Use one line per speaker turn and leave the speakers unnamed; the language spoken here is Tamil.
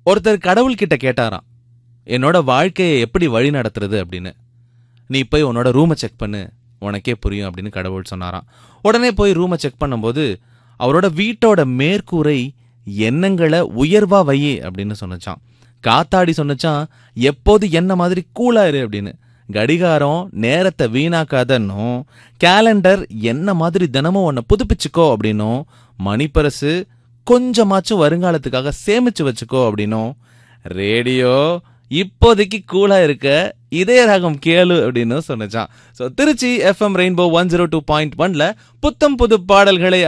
ஒருத்தர் கடவுள்கிட்ட கேட்டாராம் என்னோட வாழ்க்கையை எப்படி வழி நடத்துறது அப்படின்னு நீ போய் உன்னோட ரூமை செக் பண்ணு உனக்கே புரியும் அப்படின்னு கடவுள் சொன்னாராம் உடனே போய் ரூமை செக் பண்ணும்போது அவரோட வீட்டோட மேற்கூரை எண்ணங்களை உயர்வா வை அப்படின்னு சொன்னச்சான் காத்தாடி சொன்னச்சான் எப்போது என்ன மாதிரி கூலா இரு அப்படின்னு கடிகாரம் நேரத்தை வீணாக்காதன்னும் கேலண்டர் என்ன மாதிரி தினமும் உன்னை புதுப்பிச்சுக்கோ அப்படின்னும் மணிப்பரசு கொஞ்சமாச்சும் வருங்காலத்துக்காக சேமிச்சு வச்சுக்கோ அப்படின்னும் ரேடியோ இப்போதைக்கு கூலா இருக்க இதய ராகம் கேளு அப்படின்னு சொன்னச்சான் so Tiruchi FM rainbow one zero two point ஒன்ல புத்தம் புது பாடல்களை